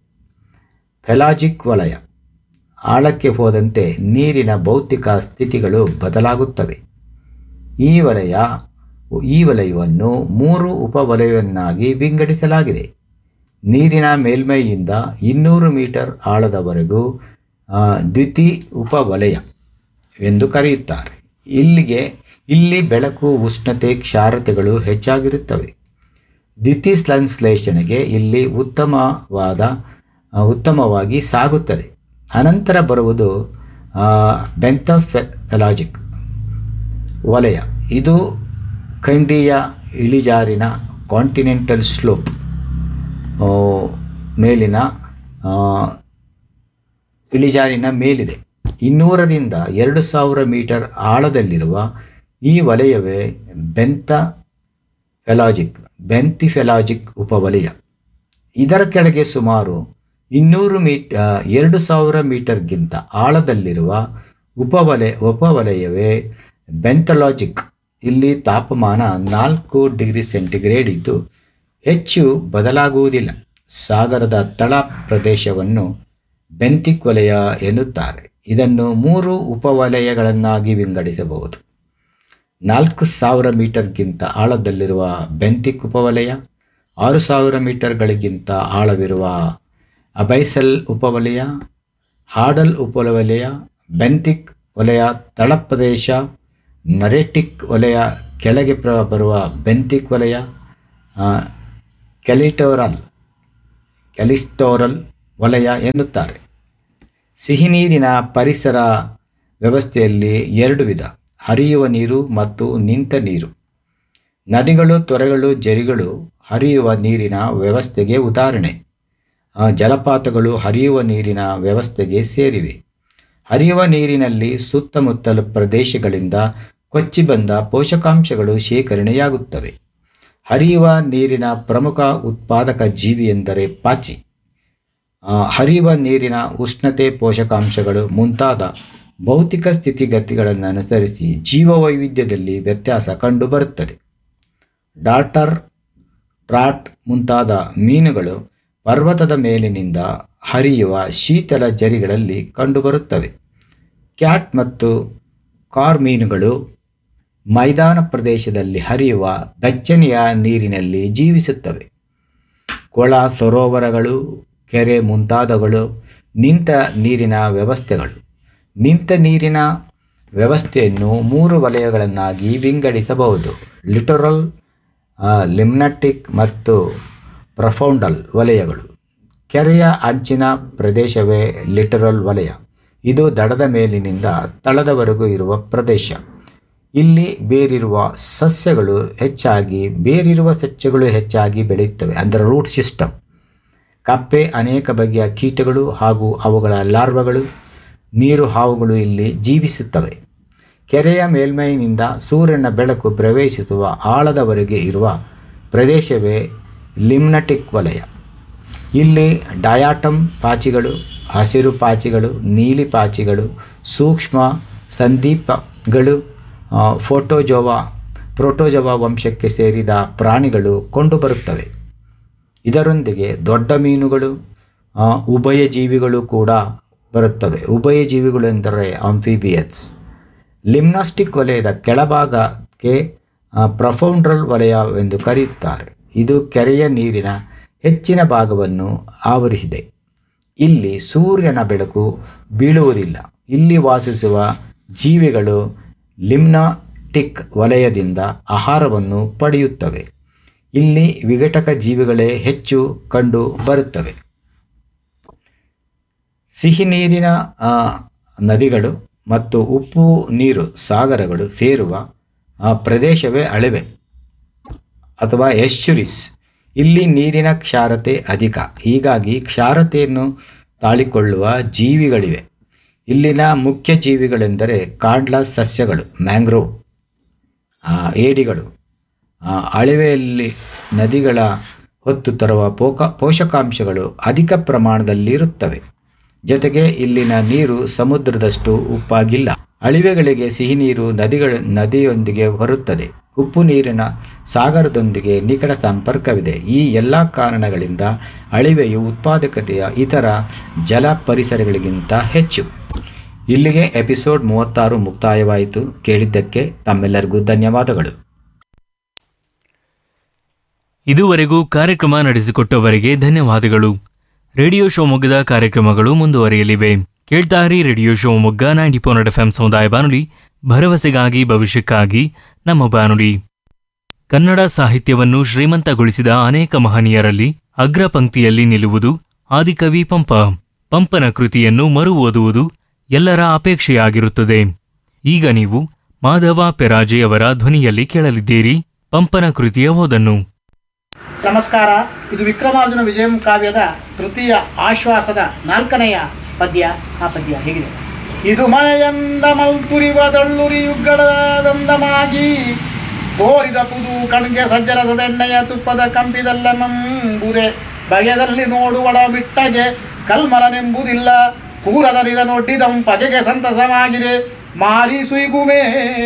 E: ಫೆಲಾಜಿಕ್ ವಲಯ ಆಳಕ್ಕೆ ಹೋದಂತೆ ನೀರಿನ ಭೌತಿಕ ಸ್ಥಿತಿಗಳು ಬದಲಾಗುತ್ತವೆ ಈ ವಲಯ ಈ ವಲಯವನ್ನು ಮೂರು ಉಪವಲಯವನ್ನಾಗಿ ವಿಂಗಡಿಸಲಾಗಿದೆ ನೀರಿನ ಮೇಲ್ಮೈಯಿಂದ ಇನ್ನೂರು ಮೀಟರ್ ಆಳದವರೆಗೂ ಆ, ದ್ವಿತೀ ಉಪವಲಯ ಎಂದು ಕರೆಯುತ್ತಾರೆ ಇಲ್ಲಿಗೆ ಇಲ್ಲಿ ಬೆಳಕು ಉಷ್ಣತೆ ಕ್ಷಾರತೆಗಳು ಹೆಚ್ಚಾಗಿರುತ್ತವೆ ದ್ವಿತೀ ಸಂಶ್ಲೇಷಣೆಗೆ ಇಲ್ಲಿ ಉತ್ತಮವಾದ ಆ, ಉತ್ತಮವಾಗಿ ಸಾಗುತ್ತದೆ ಅನಂತರ ಬರುವುದು ಬೆಂಥಫೆಲಾಜಿಕ್ ವಲಯ ಇದು ಖಂಡೀಯ ಇಳಿಜಾರಿನ ಕಾಂಟಿನೆಂಟಲ್ ಸ್ಲೋಪ್ ಆ, ಮೇಲಿನ ಆ, ಇಳಿಜಾರಿನ ಮೇಲಿದೆ ಇನ್ನೂರರಿಂದ ಎರಡು ಸಾವಿರ ಮೀಟರ್ ಆಳದಲ್ಲಿರುವ ಈ ವಲಯವೇ ಬೆಂತ ಫೆಲಾಜಿಕ್ ಬೆಂತಿಫೆಲಾಜಿಕ್ ಉಪವಲಯ ಇದರ ಕೆಳಗೆ ಸುಮಾರು ಇನ್ನೂರು ಮೀಟ್ ಆ, ಎರಡು ಸಾವಿರ ಮೀಟರ್ಗಿಂತ ಆಳದಲ್ಲಿರುವ ಉಪವಲಯ ಉಪವಲಯವೇ ಬೆಂಥಲಾಜಿಕ್ ಇಲ್ಲಿ ತಾಪಮಾನ ನಾಲ್ಕು ಡಿಗ್ರಿ ಸೆಂಟಿಗ್ರೇಡ್ ಇದ್ದು ಹೆಚ್ಚು ಬದಲಾಗುವುದಿಲ್ಲ ಸಾಗರದ ತಳ ಪ್ರದೇಶವನ್ನು ಬೆಂತಿಕ್ ವಲಯ ಎನ್ನುತ್ತಾರೆ ಇದನ್ನು ಮೂರು ಉಪವಲಯಗಳನ್ನಾಗಿ ವಿಂಗಡಿಸಬಹುದು ನಾಲ್ಕು ಸಾವಿರ ಮೀಟರ್ಗಿಂತ ಆಳದಲ್ಲಿರುವ ಬೆಂತಿಕ್ ಉಪವಲಯ ಆರು ಸಾವಿರ ಮೀಟರ್ಗಳಿಗಿಂತ ಆಳವಿರುವ ಅಬೈಸಲ್ ಉಪವಲಯ ಹಾಡಲ್ ಉಪವಲಯ ಬೆಂತಿಕ್ ವಲಯ ತಳಪ್ರದೇಶ ನರೆಟಿಕ್ ವಲಯ ಕೆಳಗೆ ಪ್ರ ಬರುವ ಬೆಂತಿಕ್ ವಲಯ ಆ, ಕೆಲಿಟೋರಲ್ ಕೆಲಿಸ್ಟೋರಲ್ ವಲಯ ಎನ್ನುತ್ತಾರೆ ಸಿಹಿ ನೀರಿನ ಪರಿಸರ ವ್ಯವಸ್ಥೆಯಲ್ಲಿ ಎರಡು ವಿಧ ಹರಿಯುವ ನೀರು ಮತ್ತು ನಿಂತ ನೀರು ನದಿಗಳು ತೊರೆಗಳು ಜರಿಗಳು ಹರಿಯುವ ನೀರಿನ ವ್ಯವಸ್ಥೆಗೆ ಉದಾಹರಣೆ ಆ, ಜಲಪಾತಗಳು ಹರಿಯುವ ನೀರಿನ ವ್ಯವಸ್ಥೆಗೆ ಸೇರಿವೆ ಹರಿಯುವ ನೀರಿನಲ್ಲಿ ಸುತ್ತಮುತ್ತಲ ಪ್ರದೇಶಗಳಿಂದ ಕೊಚ್ಚಿ ಬಂದ ಪೋಷಕಾಂಶಗಳು ಶೇಖರಣೆಯಾಗುತ್ತವೆ ಹರಿಯುವ ನೀರಿನ ಪ್ರಮುಖ ಉತ್ಪಾದಕ ಜೀವಿ ಎಂದರೆ ಪಾಚಿ ಆ, ಹರಿಯುವ ನೀರಿನ ಉಷ್ಣತೆ ಪೋಷಕಾಂಶಗಳು ಮುಂತಾದ ಭೌತಿಕ ಸ್ಥಿತಿಗತಿಗಳನ್ನು ಅನುಸರಿಸಿ ಜೀವವೈವಿಧ್ಯದಲ್ಲಿ ವ್ಯತ್ಯಾಸ ಕಂಡುಬರುತ್ತದೆ ಡಾಟರ್ ಟ್ರಾಟ್ ಮುಂತಾದ ಮೀನುಗಳು ಪರ್ವತದ ಮೇಲಿನಿಂದ ಹರಿಯುವ ಶೀತಲ ಜರಿಗಳಲ್ಲಿ ಕಂಡುಬರುತ್ತವೆ ಕ್ಯಾಟ್ ಮತ್ತು ಕಾರ್ ಮೀನುಗಳು ಮೈದಾನ ಪ್ರದೇಶದಲ್ಲಿ ಹರಿಯುವ ಬೆಚ್ಚನೆಯ ನೀರಿನಲ್ಲಿ ಜೀವಿಸುತ್ತವೆ ಕೊಳ ಸರೋವರಗಳು ಕೆರೆ ಮುಂತಾದವುಗಳು ನಿಂತ ನೀರಿನ ವ್ಯವಸ್ಥೆಗಳು ನಿಂತ ನೀರಿನ ವ್ಯವಸ್ಥೆಯನ್ನು ಮೂರು ವಲಯಗಳನ್ನಾಗಿ ವಿಂಗಡಿಸಬಹುದು ಲಿಟರಲ್ ಲಿಮ್ನಟಿಕ್ ಮತ್ತು ಪ್ರಫೌಂಡಲ್ ವಲಯಗಳು ಕೆರೆಯ ಅಂಚಿನ ಪ್ರದೇಶವೇ ಲಿಟರಲ್ ವಲಯ ಇದು ದಡದ ಮೇಲಿನಿಂದ ತಳದವರೆಗೂ ಇರುವ ಪ್ರದೇಶ ಇಲ್ಲಿ ಬೇರಿರುವ ಸಸ್ಯಗಳು ಹೆಚ್ಚಾಗಿ ಬೇರಿರುವ ಸಸ್ಯಗಳು ಹೆಚ್ಚಾಗಿ ಬೆಳೆಯುತ್ತವೆ ಅಂದರೆ ರೂಟ್ ಸಿಸ್ಟಮ್ ಕಪ್ಪೆ ಅನೇಕ ಬಗೆಯ ಕೀಟಗಳು ಹಾಗೂ ಅವುಗಳ ಲಾರ್ವಗಳು ನೀರು ಹಾವುಗಳು ಇಲ್ಲಿ ಜೀವಿಸುತ್ತವೆ ಕೆರೆಯ ಮೇಲ್ಮೈನಿಂದ ಸೂರ್ಯನ ಬೆಳಕು ಪ್ರವೇಶಿಸುವ ಆಳದವರೆಗೆ ಇರುವ ಪ್ರದೇಶವೇ ಲಿಮ್ನಟಿಕ್ ವಲಯ ಇಲ್ಲಿ ಡಯಾಟಮ್ ಪಾಚಿಗಳು ಹಸಿರು ಪಾಚಿಗಳು ನೀಲಿ ಪಾಚಿಗಳು ಸೂಕ್ಷ್ಮ ಸಂದೀಪಗಳು ಆ, ಫೋಟೋಜೋವಾ ಪ್ರೋಟೋಜೋವಾ ವಂಶಕ್ಕೆ ಸೇರಿದ ಪ್ರಾಣಿಗಳು ಕಂಡುಬರುತ್ತವೆ ಇದರೊಂದಿಗೆ ದೊಡ್ಡ ಮೀನುಗಳು ಆ, ಉಭಯಜೀವಿಗಳು ಕೂಡ ಬರುತ್ತವೆ ಉಭಯಜೀವಿಗಳು ಎಂದರೆ ಆಂಫಿಬಿಯನ್ಸ್ ಲಿಮ್ನಾಸ್ಟಿಕ್ ವಲಯದ ಕೆಳಭಾಗಕ್ಕೆ ಪ್ರಫೌಂಡ್ರಲ್ ವಲಯ ಎಂದು ಕರೆಯುತ್ತಾರೆ ಇದು ಕೆರೆಯ ನೀರಿನ ಹೆಚ್ಚಿನ ಭಾಗವನ್ನು ಆವರಿಸಿದೆ ಇಲ್ಲಿ ಸೂರ್ಯನ ಬೆಳಕು ಬೀಳುವುದಿಲ್ಲ ಇಲ್ಲಿ ವಾಸಿಸುವ ಜೀವಿಗಳು ಲಿಮ್ನಾಟಿಕ್ ವಲಯದಿಂದ ಆಹಾರವನ್ನು ಪಡೆಯುತ್ತವೆ ಇಲ್ಲಿ ವಿಘಟಕ ಜೀವಿಗಳೇ ಹೆಚ್ಚು ಕಂಡು ಬರುತ್ತವೆ ಸಿಹಿ ನೀರಿನ ಆ, ನದಿಗಳು ಮತ್ತು ಉಪ್ಪು ನೀರು ಸಾಗರಗಳು ಸೇರುವ ಆ ಪ್ರದೇಶವೇ ಅಳಿವೆ ಅಥವಾ ಎಶ್ಚುರಿಸ್ ಇಲ್ಲಿ ನೀರಿನ ಕ್ಷಾರತೆ ಅಧಿಕ ಹೀಗಾಗಿ ಕ್ಷಾರತೆಯನ್ನು ತಾಳಿಕೊಳ್ಳುವ ಜೀವಿಗಳಿವೆ ಇಲ್ಲಿನ ಮುಖ್ಯ ಜೀವಿಗಳೆಂದರೆ ಕಾಡ್ಲ ಸಸ್ಯಗಳು ಮ್ಯಾಂಗ್ರೋವ್ ಆ, ಏಡಿಗಳು ಆ, ಅಳಿವೆಯಲ್ಲಿ ನದಿಗಳ ಹೊತ್ತು ತರುವ ಪೋಕ ಪೋಷಕಾಂಶಗಳು ಅಧಿಕ ಪ್ರಮಾಣದಲ್ಲಿರುತ್ತವೆ ಜೊತೆಗೆ ಇಲ್ಲಿನ ನೀರು ಸಮುದ್ರದಷ್ಟು ಉಪ್ಪಾಗಿಲ್ಲ ಅಳಿವೆಗಳಿಗೆ ಸಿಹಿ ನೀರು ನದಿಗಳ ನದಿಯೊಂದಿಗೆ ಬರುತ್ತದೆ ಉಪ್ಪು ನೀರಿನ ಸಾಗರದೊಂದಿಗೆ ನಿಕಟ ಸಂಪರ್ಕವಿದೆ ಈ ಎಲ್ಲ ಕಾರಣಗಳಿಂದ ಅಳಿವೆಯು ಉತ್ಪಾದಕತೆಯ ಇತರ ಜಲ ಪರಿಸರಗಳಿಗಿಂತ ಹೆಚ್ಚು ಇಲ್ಲಿಗೆ ಎಪಿಸೋಡ್ ಮೂವತ್ತಾರು ಮುಕ್ತಾಯವಾಯಿತು ಕೇಳಿದ್ದಕ್ಕೆ ತಮ್ಮೆಲ್ಲರಿಗೂ ಧನ್ಯವಾದಗಳು
D: ಇದುವರೆಗೂ ಕಾರ್ಯಕ್ರಮ ನಡೆಸಿಕೊಟ್ಟವರಿಗೆ ಧನ್ಯವಾದಗಳು ರೇಡಿಯೋ ಶಿವಮೊಗ್ಗದ ಕಾರ್ಯಕ್ರಮಗಳು ಮುಂದುವರಿಯಲಿವೆ ಕೇಳ್ತಾರಿ radio Shivamogga ninety four F M ಸಮುದಾಯ ಬಾನುಲಿ ಭರವಸೆಗಾಗಿ ಭವಿಷ್ಯಕ್ಕಾಗಿ ನಮ್ಮ ಬಾನುಲಿ ಕನ್ನಡ ಸಾಹಿತ್ಯವನ್ನು ಶ್ರೀಮಂತಗೊಳಿಸಿದ ಅನೇಕ ಮಹನೀಯರಲ್ಲಿ ಅಗ್ರ ಪಂಕ್ತಿಯಲ್ಲಿ ನಿಲ್ಲುವುದು ಆದಿಕವಿ ಪಂಪ ಪಂಪನ ಕೃತಿಯನ್ನು ಮರು ಓದುವುದು ಎಲ್ಲರ ಅಪೇಕ್ಷೆಯಾಗಿರುತ್ತದೆ ಈಗ ನೀವು ಮಾಧವ ಪೆರಾಜೆಯವರ ಧ್ವನಿಯಲ್ಲಿ ಕೇಳಲಿದ್ದೀರಿ ಪಂಪನ ಕೃತಿಯ ಓದನ್ನು
F: ನಮಸ್ಕಾರ ಇದು ವಿಕ್ರಮಾರ್ಜುನ ವಿಜಯಂ ಕಾವ್ಯದ ತೃತೀಯ ಆಶ್ವಾಸದ ನಾಲ್ಕನೆಯ ಪದ್ಯ ಆ ಪದ್ಯ ಹೇಗಿದೆ ಇದು ಮನೆಯಂದ ಮಲ್ತುರಿವ ದಳ್ಳುರಿ ಯುಗ್ಗಡದಂದಮಾಗಿ ತೋರಿದ ಪುದು ಕಣ್ಗೆ ಸಜ್ಜರಸದೆಣ್ಣೆಯ ತುಪ್ಪದ ಕಂಪಿದಲ್ಲ ನಂಬುದೆ ಬಗೆದಲ್ಲಿ ನೋಡುವಡ ಬಿಟ್ಟಗೆ ಕಲ್ಮರನೆಂಬುದಿಲ್ಲ ಕೂರದರಿದ ನೊಡ್ಡಿದಂ ಪಗೆಗೆ ಸಂತಸವಾಗಿದೆ ಮಾರಿ ಸುಯ್ಗುಮೇ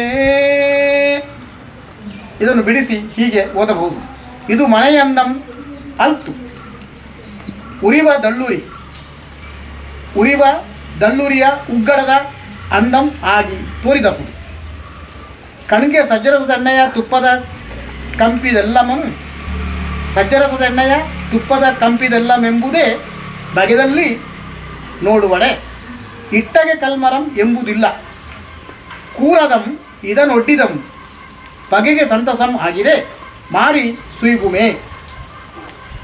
F: ಇದನ್ನು ಬಿಡಿಸಿ ಹೀಗೆ ಓದಬಹುದು ಇದು ಮನೆಯಂದಂ ಅಲ್ತು ಉರಿವ ದಳ್ಳುರಿ ಉರಿವ ದಳ್ಳುರಿಯ ಉಗ್ಗಡದ ಅಂದಂ ಆಗಿ ತೋರಿದಪುದು ಕಣ್ಗೆ ಸಜ್ಜರಸದೆಣ್ಣೆಯ ತುಪ್ಪದ ಕಂಪಿದೆಲ್ಲಮಂ ಸಜ್ಜರಸದೆಣ್ಣೆಯ ತುಪ್ಪದ ಕಂಪಿದೆಲ್ಲಮೆಂಬುದೇ ಬಗೆದಲ್ಲಿ ನೋಡುವಡೆ ಇಟ್ಟಗೆ ಕಲ್ಮರಂ ಎಂಬುದಿಲ್ಲ ಕೂರದಂ ಇದನೊಡ್ಡಿದಂ ಬಗೆಗೆ ಸಂತಸಂ ಆಗಿರೆ ಮಾರಿ ಸುಯ್ಗುಮೆ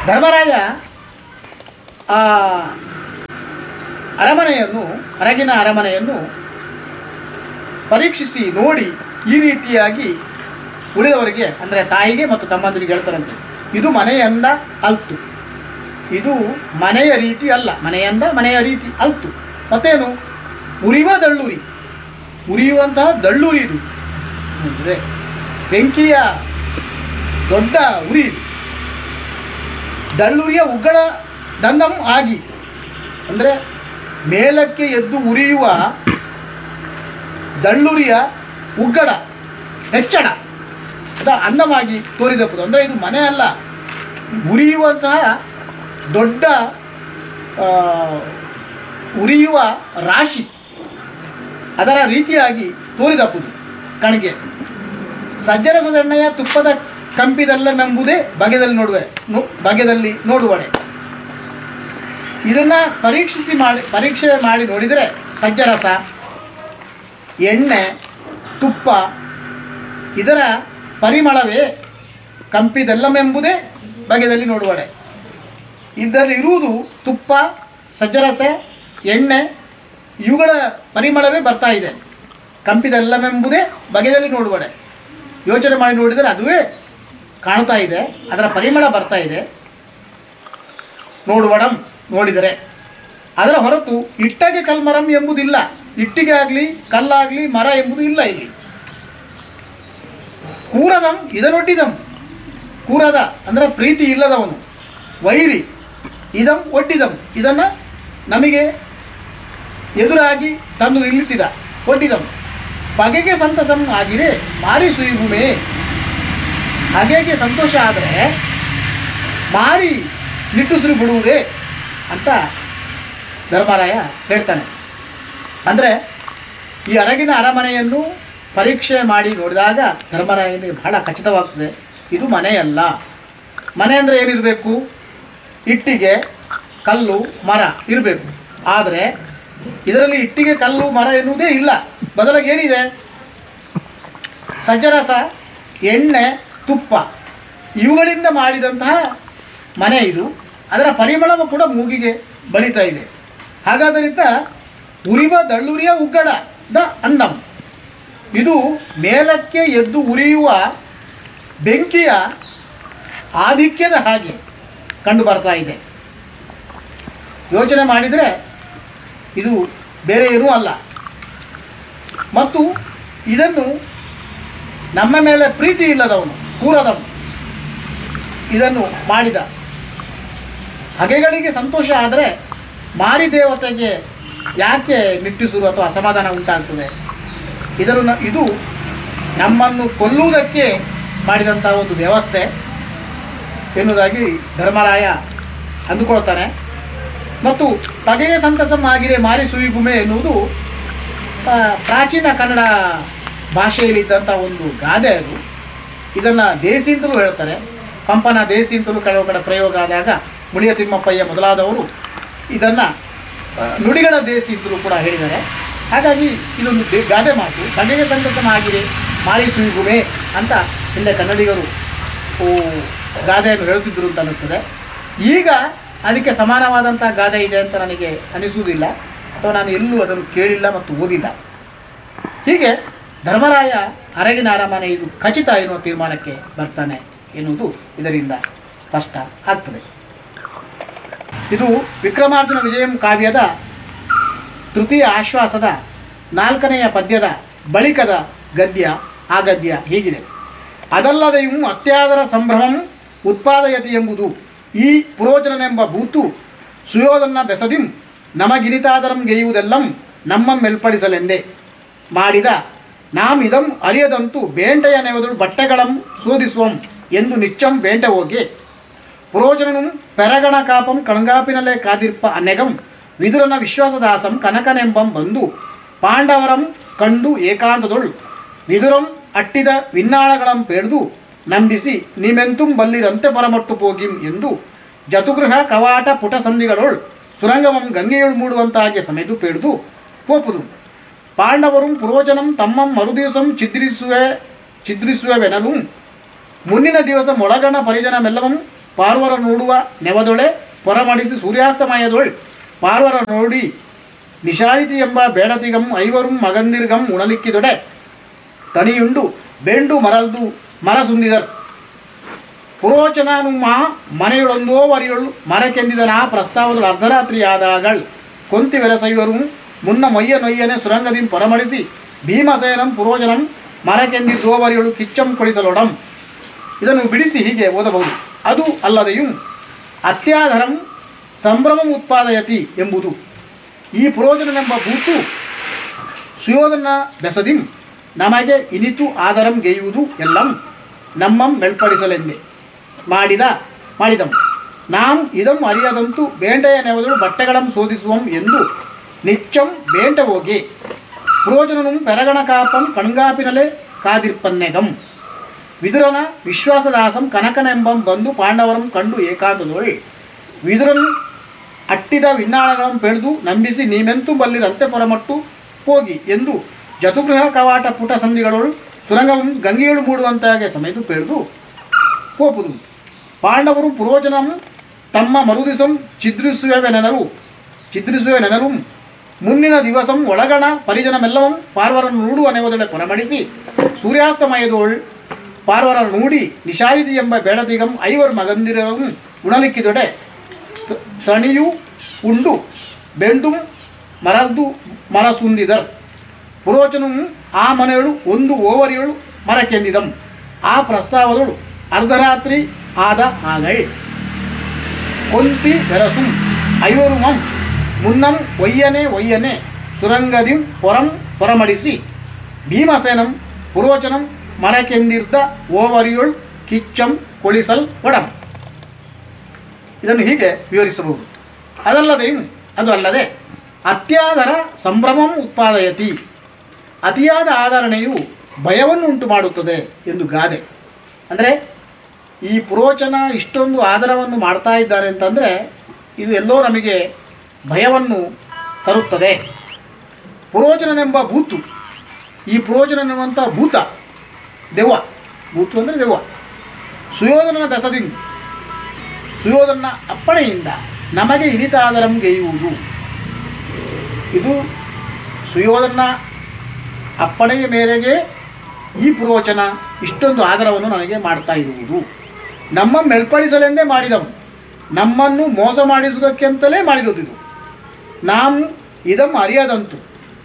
F: ಧರ್ಮರಾಯ ಆ ಅರಮನೆಯನ್ನು ಅರಗಿನ ಅರಮನೆಯನ್ನು ಪರೀಕ್ಷಿಸಿ ನೋಡಿ ಈ ರೀತಿಯಾಗಿ ಉಳಿದವರಿಗೆ ಅಂದರೆ ತಾಯಿಗೆ ಮತ್ತು ತಮ್ಮಂದಿರಿಗೆ ಹೇಳ್ತಾರಂತೆ ಇದು ಮನೆಯಂದ ಅಲ್ತು ಇದು ಮನೆಯ ರೀತಿ ಅಲ್ಲ ಮನೆಯಂದ ಮನೆಯ ರೀತಿ ಅಲ್ತು ಮತ್ತೇನು ಉರಿಯುವ ದಳ್ಳೂರಿ ಉರಿಯುವಂತಹ ದಳ್ಳೂರಿ ಇದು ಅಂದರೆ ಬೆಂಕಿಯ ದೊಡ್ಡ ಉರಿ ಇದು ದಳ್ಳೂರಿಯ ಉಗ್ಗಡ ದಂದಂ ಆಗಿ ಅಂದರೆ ಮೇಲಕ್ಕೆ ಎದ್ದು ಉರಿಯುವ ದಳ್ಳೂರಿಯ ಉಗ್ಗಡ ಹೆಚ್ಚಳ ಅದ ಅನ್ನವಾಗಿ ತೋರಿದಪ್ಪದು ಅಂದರೆ ಇದು ಮನೆ ಅಲ್ಲ ಉರಿಯುವಂತಹ ದೊಡ್ಡ ಆ, ಉರಿಯುವ ರಾಶಿ ಅದರ ರೀತಿಯಾಗಿ ತೋರಿದಪ್ಪುದು ಕಣಿಗೆ ಸಜ್ಜರಸದೆಣ್ಣೆಯ ತುಪ್ಪದ ಕಂಪಿದಲ್ಲವೆಂಬುದೇ ಬಗೆದಲ್ಲಿ ನೋಡುವೆ ನೋ- ಬಗೆದಲ್ಲಿ ನೋಡುವಡೆ ಇದನ್ನ ಪರೀಕ್ಷಿಸಿ ಮಾಡಿ ಪರೀಕ್ಷೆ ಮಾಡಿ ನೋಡಿದರೆ ಸಜ್ಜರಸ ಎಣ್ಣೆ ತುಪ್ಪ ಇದರ ಪರಿಮಳವೇ ಕಂಪಿದಲ್ಲಮೆಂಬುದೇ ಬಗೆದಲ್ಲಿ ನೋಡುವಡೆ ಇದರಲ್ಲಿ ಇರುವುದು ತುಪ್ಪ ಸಜ್ಜರಸ ಎಣ್ಣೆ ಇವುಗಳ ಪರಿಮಳವೇ ಬರ್ತಾ ಇದೆ ಕಂಪಿದಲ್ಲವೆಂಬುದೇ ಬಗೆಯಲ್ಲಿ ನೋಡುವಡೆ ಯೋಚನೆ ಮಾಡಿ ನೋಡಿದರೆ ಅದುವೇ ಕಾಣ್ತಾ ಇದೆ ಅದರ ಪರಿಮಳ ಬರ್ತಾ ಇದೆ ನೋಡುವಡಂ ನೋಡಿದರೆ ಅದರ ಹೊರತು ಇಟ್ಟಗೆ ಕಲ್ಮರಂ ಎಂಬುದಿಲ್ಲ ಇಟ್ಟಿಗೆ ಆಗಲಿ ಕಲ್ಲಾಗಲಿ ಮರ ಎಂಬುದು ಇಲ್ಲ ಇಲ್ಲಿ ಕೂರದಂ ಇದನೊಡ್ಡಿದಂ ಕೂರದ ಅಂದರೆ ಪ್ರೀತಿ ಇಲ್ಲದವನು ವೈರಿ ಇದಂ ಒಡ್ಡಿದಂ ಇದನ್ನು ನಮಗೆ ಎದುರಾಗಿ ತಂದು ನಿಲ್ಲಿಸಿದ ಒಡ್ಡಿದಂ ಬಗೆಗೆ ಸಂತಸಂ ಆಗಿರೆ ಮಾರಿ ಸುಯಿಗುಮೆ ಹಾಗೆಗೆ ಸಂತೋಷ ಆದರೆ ಮಾರಿ ನಿಟ್ಟುಸಿರು ಬಿಡುವುದೇ ಅಂತ ಧರ್ಮರಾಯ ಹೇಳ್ತಾನೆ ಅಂದರೆ ಈ ಅರಗಿನ ಅರಮನೆಯನ್ನು ಪರೀಕ್ಷೆ ಮಾಡಿ ನೋಡಿದಾಗ ಧರ್ಮರಾಯನಿಗೆ ಬಹಳ ಖಚಿತವಾಗ್ತದೆ ಇದು ಮನೆಯಲ್ಲ ಮನೆ ಅಂದರೆ ಏನಿರಬೇಕು ಇಟ್ಟಿಗೆ ಕಲ್ಲು ಮರ ಇರಬೇಕು ಆದರೆ ಇದರಲ್ಲಿ ಇಟ್ಟಿಗೆ ಕಲ್ಲು ಮರ ಎನ್ನುವುದೇ ಇಲ್ಲ ಬದಲಾಗಿ ಏನಿದೆ ಸಜ್ಜರಸ ಎಣ್ಣೆ ತುಪ್ಪ ಇವುಗಳಿಂದ ಮಾಡಿದಂತಹ ಮನೆ ಇದು ಅದರ ಪರಿಮಳವು ಕೂಡ ಮೂಗಿಗೆ ಬಳಿತಾ ಇದೆ ಹಾಗಾದ್ದರಿಂದ ಉರಿವ ದಳ್ಳುರಿಯ ಉಗ್ಗಡ ದ ಅನ್ನಂ ಇದು ಮೇಲಕ್ಕೆ ಎದ್ದು ಉರಿಯುವ ಬೆಂಕಿಯ ಆಧಿಕ್ಯದ ಹಾಗೆ ಕಂಡು ಬರ್ತಾ ಇದೆ ಯೋಚನೆ ಮಾಡಿದರೆ ಇದು ಬೇರೆ ಏನೂ ಅಲ್ಲ ಮತ್ತು ಇದನ್ನು ನಮ್ಮ ಮೇಲೆ ಪ್ರೀತಿ ಇಲ್ಲದವನು ಕೂರದವನು ಇದನ್ನು ಮಾಡಿದ ಹಗೆಗಳಿಗೆ ಸಂತೋಷ ಆದರೆ ಮಾರಿ ದೇವತೆಗೆ ಯಾಕೆ ನಿಟ್ಟುಸಿರು ಅಥವಾ ಅಸಮಾಧಾನ ಉಂಟಾಗ್ತದೆ ಇದರ ಇದು ನಮ್ಮನ್ನು ಕೊಲ್ಲುವುದಕ್ಕೆ ಮಾಡಿದಂಥ ಒಂದು ವ್ಯವಸ್ಥೆ ಎನ್ನುವುದಾಗಿ ಧರ್ಮರಾಯ ಅಂದುಕೊಳ್ತಾನೆ ಮತ್ತು ಬಗೆಗೆ ಸಂತಸಂ ಆಗಿರೆ ಮಾರಿ ಸುಯಿಗುಮೆ ಎನ್ನುವುದು ಆ, ಪ್ರಾಚೀನ ಕನ್ನಡ ಭಾಷೆಯಲ್ಲಿದ್ದಂಥ ಒಂದು ಗಾದೆ ಅದು ಇದನ್ನು ದೇಸಿ ಅಂತಲೂ ಹೇಳ್ತಾರೆ ಪಂಪನ ದೇಸಿ ಅಂತಲೂ ಕೆಲವು ಕಡೆ ಪ್ರಯೋಗ ಆದಾಗ ಮುಳಿಯ ತಿಮ್ಮಪ್ಪಯ್ಯ ಮೊದಲಾದವರು ಇದನ್ನು ನುಡಿಗಳ ದೇಸಿ ಅಂತಲೂ ಕೂಡ ಹೇಳಿದ್ದಾರೆ ಹಾಗಾಗಿ ಇದೊಂದು ದೇ ಗಾದೆ ಮಾತು ಬಗೆಗೆ ಸಂತಸಂ ಆಗಿದೆ ಮಾರಿ ಸುಯಿಗುಮೆ ಅಂತ ಹಿಂದೆ ಕನ್ನಡಿಗರು ಓ ಗಾದೆಯನ್ನು ಹೇಳುತ್ತಿದ್ದರು ಅಂತ ಅನ್ನಿಸ್ತದೆ ಈಗ ಅದಕ್ಕೆ ಸಮಾನವಾದಂಥ ಗಾದೆ ಇದೆ ಅಂತ ನನಗೆ ಅನಿಸುವುದಿಲ್ಲ ಅಥವಾ ನಾನು ಎಲ್ಲೂ ಅದನ್ನು ಕೇಳಿಲ್ಲ ಮತ್ತು ಓದಿಲ್ಲ ಹೀಗೆ ಧರ್ಮರಾಯ ಅರಗಿನ ಅರಮನೆ ಇದು ಖಚಿತ ಎನ್ನುವ ತೀರ್ಮಾನಕ್ಕೆ ಬರ್ತಾನೆ ಎನ್ನುವುದು ಇದರಿಂದ ಸ್ಪಷ್ಟ ಆಗ್ತದೆ ಇದು ವಿಕ್ರಮಾರ್ಜುನ ವಿಜಯಂ ಕಾವ್ಯದ ತೃತೀಯ ಆಶ್ವಾಸದ ನಾಲ್ಕನೆಯ ಪದ್ಯದ ಬಳಿಕದ ಗದ್ಯ ಆ ಗದ್ಯ ಹೀಗಿದೆ ಅದಲ್ಲದೆಯೂ ಅತ್ಯಾದರ ಸಂಭ್ರಮಂ ಉತ್ಪಾದಯತಿ ಎಂಬುದು ಈ ಪುರೋಚನನೆಂಬ ಭೂತು ಸುಯೋಧನ ಬೆಸದಿಂ ನಮಗಿನಿತಾದರಂ ಗೆಯುವುದೆಲ್ಲಂ ನಮ್ಮ ಮೆಲ್ಪಡಿಸಲೆಂದೇ ಮಾಡಿದ ನಾಮಿದಂ ಅರಿಯದಂತೂ ಬೇಂಟೆಯ ನೆವದಳು ಬಟ್ಟೆಗಳಂ ಶೋಧಿಸುವಂ ಎಂದು ನಿಚ್ಚಂ ಬೇಂಟೆ ಹೋಗಿ ಪುರೋಜನನು ಪೆರಗಣ ಕಾಪಂ ಕಣಗಾಪಿನಲ್ಲೇ ಕಾದಿರ್ಪ ಅನೆಗಂ ವಿದುರನ ವಿಶ್ವಾಸದಾಸಂ ಕನಕನೆಂಬಂ ಬಂದು ಪಾಂಡವರಂ ಕಂಡು ಏಕಾಂತದೊಳ್ ವಿದುರಂ ಅಟ್ಟಿದ ವಿನ್ನಾಳಗಳಂ ಪೇಡ್ದು ನಂಬಿಸಿ ನೀಮೆಂತುಂ ಬಲ್ಲಿರಂತೆ ಪರಮಟ್ಟು ಪೋಗಿಂ ಎಂದು ಜತುಗೃಹ ಕವಾಟ ಪುಟ ಸಂಧಿಗಳೊಳ್ ಸುರಂಗಮಂ ಗಂಗೆಯೊಳ್ ಮೂಡುವಂತಾಗೆ ಸಮೆದು ಪೇಡ್ದು ಪೋಪುದು ಪಾಂಡವரும் ಪುರೋಜನಂ ತಮ್ಮಂ ಮರುದಿವಸಂ ಛಿದ್ರಿಸುವೆ ಛಿದ್ರಿಸುವೆವೆನಲು ಮುನ್ನಿನ ದಿವಸ ಮೊಳಗಣ ಪರಿಜನಮೆಲ್ಲವಂ ಪಾರ್ವರ ನೋಡುವ ನೆವದೊಳೆ ಪೊರಮಡಿಸಿ ಸೂರ್ಯಾಸ್ತಮಯದೊಳ್ ಪಾರ್ವರ ನೋಡಿ ನಿಶಾದಿತಿ ಎಂಬ ಬೇಡತಿಗಂ ಐವರುಂ ಮಗಂದಿರ್ಗಂ ಉಣಲಿಕ್ಕಿದೊಡೆ ತಣಿಯುಂಡು ಬೆಂಡು ಮರಲ್ದು ಮರ ಸುಂದಿದರ್ ಪುರೋಚನನುಮ್ಮ ಮನೆಯೊಳೊಂದೋ ವರಿಯೊಳು ಮರಕೆಂದಿದನ ಪ್ರಸ್ತಾವದ ಅರ್ಧರಾತ್ರಿ ಆದಾಗಳ್ ಕೊಂತಿ ವೆರಸೈವರು ಮುನ್ನ ಮೊಯ್ಯ ನೊಯ್ಯನೆ ಸುರಂಗದಿಂ ಪರಮಡಿಸಿ ಭೀಮಸೇನಂ ಪುರೋಚನಂ ಮರಕೆಂದಿದ್ದೋ ವರಿಯೊಳು ಕಿಚ್ಚಂ ಕೊಡಿಸಲೊಡಂ ಇದನ್ನು ಬಿಡಿಸಿ ಹೀಗೆ ಓದಬಹುದು ಅದು ಅಲ್ಲದೆಯೂ ಅತ್ಯಾಧರಂ ಸಂಭ್ರಮಂ ಉತ್ಪಾದಯತಿ ಎಂಬುದು ಈ ಪುರೋಜನನೆಂಬ ಭೂತು ಸುಯೋಧನ ಬೆಸದಿಂ ನಮಗೆ ಇನಿತು ಆದರಂ ಗೆಯ್ಯುವುದು ಎಲ್ಲಂ ನಮ್ಮಂ ಮೆಳ್ಪಡಿಸಲೆಂದೆ ಮಾಡಿದ ಮಾಡಿದಂ ನಾಂ ಇದಂ ಅರಿಯದಂತು ಬೇಂಡೆಯ ನೆವದಳು ಬಟ್ಟೆಗಳಂ ಶೋಧಿಸುವಂ ಎಂದು ನಿಚ್ಚಂ ಬೇಂಟ ಹೋಗಿ ಪುರೋಜನನು ಪೆರಗಣ ಕಾಪಂ ಕಣ್ಗಾಪಿನಲೆ ಕಾದಿರ್ಪನ್ನೆಗಂ ವಿದುರನ ವಿಶ್ವಾಸದಾಸಂ ಕನಕನೆಂಬಂ ಬಂದು ಪಾಂಡವರಂ ಕಂಡು ಏಕಾಂತದೊಳ್ ವಿದುರನ್ ಅಟ್ಟಿದ ವಿನ್ನಾಳಗಳಂ ಪೆಳೆದು ನಂಬಿಸಿ ನೀಮೆಂತೂ ಬಲ್ಲಿರಂತೆ ಪೊರಮಟ್ಟು ಹೋಗಿ ಎಂದು ಜತುಗೃಹ ಕವಾಟ ಪುಟ ಸಂಧಿಗಳೊಳು ಸುರಂಗಂ ಗಂಗೆಯಳು ಮೂಡುವಂತಾಗೆ ಸಮೇತ ಪೆಳೆದು ಹೋಪುದು ಪಾಂಡವರು ಪುರೋಜನಂ ತಮ್ಮ ಮರುದಿಸಂ ಛಿದ್ರಿಸುವೆನೆನರು ಛಿದ್ರಿಸುವೆನೆನರು ಮುಂದಿನ ದಿವಸಂ ಒಳಗಣ ಪರಿಜನಮೆಲ್ಲವಂ ಪಾರ್ವರನ್ನು ನೋಡುವ ನೆವದೊಳೆ ಪರಮಡಿಸಿ ಸೂರ್ಯಾಸ್ತಮಯದೊಳ್ ಪಾರ್ವರ ನೋಡಿ ನಿಶಾದಿತಿ ಎಂಬ ಬೇಡದಿಗಂ ಐವರು ಮಗಂದಿರಂ ಉಣಲಿಕ್ಕಿದೊಡೆ ತ- ತಣಿಯು ಉಂಡು ಬೆಂಡು ಮರದ್ದು ಮರ ಸುಂದಿದರ್ ಪುರೋಚನಂ ಆ ಮನೆಯಳು ಒಂದು ಓವರಿಯಳು ಮರಕೆಂದಿದಂ ಆ ಪ್ರಸ್ತಾವದಳು ಅರ್ಧರಾತ್ರಿ ಆದ ಆಗಳ್ ಕೊಂತಿ ಬೆರಸುಂ ಐವರುಮಂ ಮುನ್ನಂ ಒಯ್ಯನೆ ಒಯ್ಯನೆ ಸುರಂಗದಿಂ ಪೊರಂ ಪೊರಮಡಿಸಿ ಭೀಮಸೇನಂ ಪುರೋಚನಂ ಮರಕೆಂದಿರ್ದ ಓವರಿಯೊಳ್ ಕಿಚ್ಚಂ ಕೊಳಿಸಲ್ ಒಡಂ ಇದನ್ನು ಹೀಗೆ ವಿವರಿಸಬಹುದು ಅದಲ್ಲದೆ ಅದು ಅಲ್ಲದೆ ಅತ್ಯಾದರ ಸಂಭ್ರಮಂ ಉತ್ಪಾದಯತಿ ಅತಿಯಾದ ಆಧರಣೆಯು ಭಯವನ್ನು ಉಂಟು ಮಾಡುತ್ತದೆ ಎಂದು ಗಾದೆ ಅಂದರೆ ಈ ಪುರೋಚನ ಇಷ್ಟೊಂದು ಆದರವನ್ನು ಮಾಡ್ತಾ ಇದ್ದಾರೆ ಅಂತಂದರೆ ಇದು ಎಲ್ಲೋ ನಮಗೆ ಭಯವನ್ನು ತರುತ್ತದೆ ಪುರೋಚನನೆಂಬ ಭೂತು ಈ ಪುರೋಚನನೆಂಬಂಥ ಭೂತ ದೆವ್ವ ಭೂತು ಅಂದರೆ ದೆವ್ವ ಸುಯೋಧನನ ಬೆಸದಿಂದ ಸುಯೋಧನ ಅಪ್ಪಣೆಯಿಂದ ನಮಗೆ ಇನಿತಾದರಂ ಗೆಯ್ಯುವುದು ಇದು ಸುಯೋಧನ ಅಪ್ಪಣೆಯ ಮೇರೆಗೆ ಈ ಪುರೋಚನ ಇಷ್ಟೊಂದು ಆದರವನ್ನು ನನಗೆ ಮಾಡ್ತಾ ಇರುವುದು ನಮ್ಮ ಮೆಲ್ಪಡಿಸಲೆಂದೇ ಮಾಡಿದವು ನಮ್ಮನ್ನು ಮೋಸ ಮಾಡಿಸುವುದಕ್ಕೆಂತಲೇ ಮಾಡಿರೋದು ಇದು ನಾವು ಇದಂ ಅರಿಯದಂತು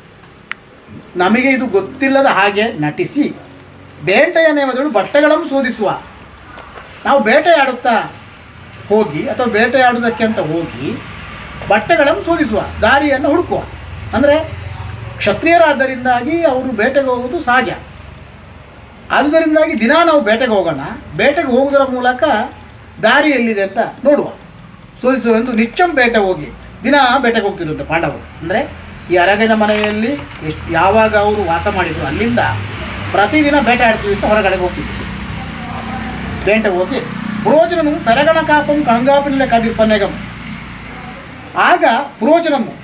F: ನಮಗೆ ಇದು ಗೊತ್ತಿಲ್ಲದ ಹಾಗೆ ನಟಿಸಿ ಬೇಟೆಯ ನೇಮದಳು ಬಟ್ಟೆಗಳನ್ನು ಶೋಧಿಸುವ ನಾವು ಬೇಟೆಯಾಡುತ್ತಾ ಹೋಗಿ ಅಥವಾ ಬೇಟೆಯಾಡುವುದಕ್ಕೆ ಅಂತ ಹೋಗಿ ಬಟ್ಟೆಗಳನ್ನು ಶೋಧಿಸುವ ದಾರಿಯನ್ನು ಹುಡುಕುವ ಅಂದರೆ ಕ್ಷತ್ರಿಯರಾದ್ದರಿಂದಾಗಿ ಅವರು ಬೇಟೆಗೆ ಹೋಗುವುದು ಸಹಜ ಆದುದರಿಂದಾಗಿ ದಿನ ನಾವು ಬೇಟೆಗೆ ಹೋಗೋಣ ಬೇಟೆಗೆ ಹೋಗುವುದರ ಮೂಲಕ ದಾರಿ ಎಲ್ಲಿದೆ ಅಂತ ನೋಡುವ ಶೋಧಿಸುವೆಂದು ನಿಚ್ಚಂ ಬೇಟೆ ಹೋಗಿ ದಿನ ಬೇಟೆಗೆ ಹೋಗ್ತಿರುತ್ತೆ ಪಾಂಡವರು ಅಂದರೆ ಈ ಅರಗಿನ ಮನೆಯಲ್ಲಿ ಎಷ್ಟು ಯಾವಾಗ ಅವರು ವಾಸ ಮಾಡಿದ್ರು ಅಲ್ಲಿಂದ ಪ್ರತಿದಿನ ಬೇಟೆ ಆಡ್ತೀವಿ ಅಂತ ಹೊರಗಡೆಗೆ ಹೋಗ್ತಿದ್ರು ಬೇಟೆಗೆ ಹೋಗಿ ಪುರೋಚನನು ಪೆರಗಣ ಕಾಪಂ ಕಂಗಾಪಿನಲೆ ಕದಿರ್ಪನೆಗಂ ಆಗ ಪುರೋಚನము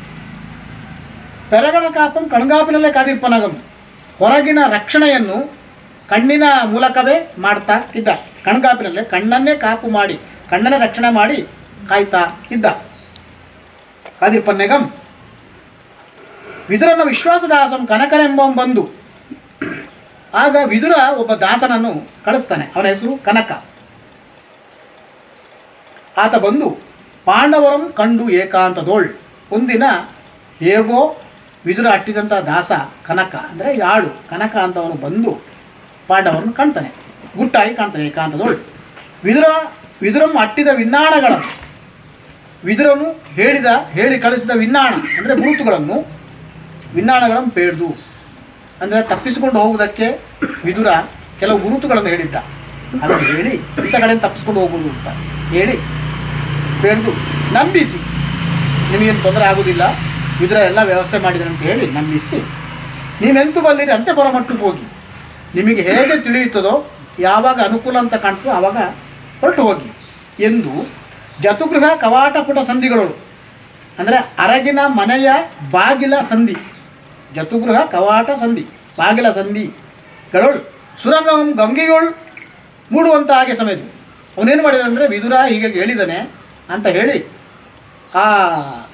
F: ಪೆರಗಣ ಕಾಪಂ ಕಣ್ಗಾಪಿನಲ್ಲೇ ಕಾದಿರ್ಪನಗಂ ಹೊರಗಿನ ರಕ್ಷಣೆಯನ್ನು ಕಣ್ಣಿನ ಮೂಲಕವೇ ಮಾಡ್ತಾ ಇದ್ದ ಕಣ್ಗಾಪಿನಲ್ಲೇ ಕಣ್ಣನ್ನೇ ಕಾಪು ಮಾಡಿ ಕಣ್ಣನ ರಕ್ಷಣೆ ಮಾಡಿ ಕಾಯ್ತಾ ಇದ್ದ ಕಾದಿರ್ಪನ್ನೆಗಂ ವಿದುರನ ವಿಶ್ವಾಸದಾಸಂ ಕನಕನೆಂಬಂ ಬಂದು ಆಗ ವಿದುರ ಒಬ್ಬ ದಾಸನನ್ನು ಕಳಿಸ್ತಾನೆ ಅವನ ಹೆಸರು ಕನಕ ಆತ ಬಂದು ಪಾಂಡವರಂ ಕಂಡು ಏಕಾಂತದೋಳ್ ಒಂದಿನ ಹೇಗೋ ವಿದುರ ಅಟ್ಟಿದಂಥ ದಾಸ ಕನಕ ಅಂದರೆ ಯಾಳು ಕನಕ ಅಂತವನು ಬಂದು ಪಾಂಡವರನ್ನು ಕಾಣ್ತಾನೆ ಗುಟ್ಟಾಗಿ ಕಾಣ್ತಾನೆ ಏಕಾಂತದೋಳ್ ವಿದುರ ವಿದುರಂ ಅಟ್ಟಿದ ವಿನ್ನಾಣಗಳ ವಿದುರನು ಹೇಳಿದ ಹೇಳಿ ಕಳಿಸಿದ ವಿನ್ನಾಣ ಅಂದರೆ ಗುರುತುಗಳನ್ನು ವಿನ್ನಾಣಗಳನ್ನು ಪೇಳ್ದು ಅಂದರೆ ತಪ್ಪಿಸಿಕೊಂಡು ಹೋಗುವುದಕ್ಕೆ ವಿದುರ ಕೆಲವು ಗುರುತುಗಳನ್ನು ಹೇಳಿದ್ದ ಅದನ್ನು ಹೇಳಿ ಇಂಥ ಕಡೆ ತಪ್ಪಿಸ್ಕೊಂಡು ಹೋಗುವುದು ಅಂತ ಹೇಳಿ ಬೇಡ್ದು ನಂಬಿಸಿ ನಿಮಗೇನು ತೊಂದರೆ ಆಗುವುದಿಲ್ಲ ವಿದುರ ಎಲ್ಲ ವ್ಯವಸ್ಥೆ ಮಾಡಿದ್ದಾರೆ ಅಂತ ಹೇಳಿ ನಂಬಿಸಿ ನೀವೆಂತೂ ಬಲ್ಲಿರಿ ಅಂತೆ ಹೊರಮಟ್ಟಕ್ಕೆ ಹೋಗಿ ನಿಮಗೆ ಹೇಗೆ ತಿಳಿಯುತ್ತದೋ ಯಾವಾಗ ಅನುಕೂಲ ಅಂತ ಕಾಣ್ತದೋ ಆವಾಗ ಹೊರಟು ಹೋಗಿ ಎಂದು ಜತುಗೃಹ ಕವಾಟಪುಟ ಸಂಧಿಗಳು ಅಂದರೆ ಅರಗಿನ ಮನೆಯ ಬಾಗಿಲ ಸಂಧಿ ಜತುಗೃಹ ಕವಾಟ ಸಂಧಿ ಬಾಗಿಲ ಸಂಧಿಗಳು ಸುರಂಗಂ ಗಂಗೆಗಳು ಮೂಡುವಂತ ಹಾಗೆ ಸಮೇತ ಅವನೇನು ಮಾಡಿದ ಅಂದರೆ ವಿದುರ ಹೀಗೆ ಹೇಳಿದಾನೆ ಅಂತ ಹೇಳಿ ಆ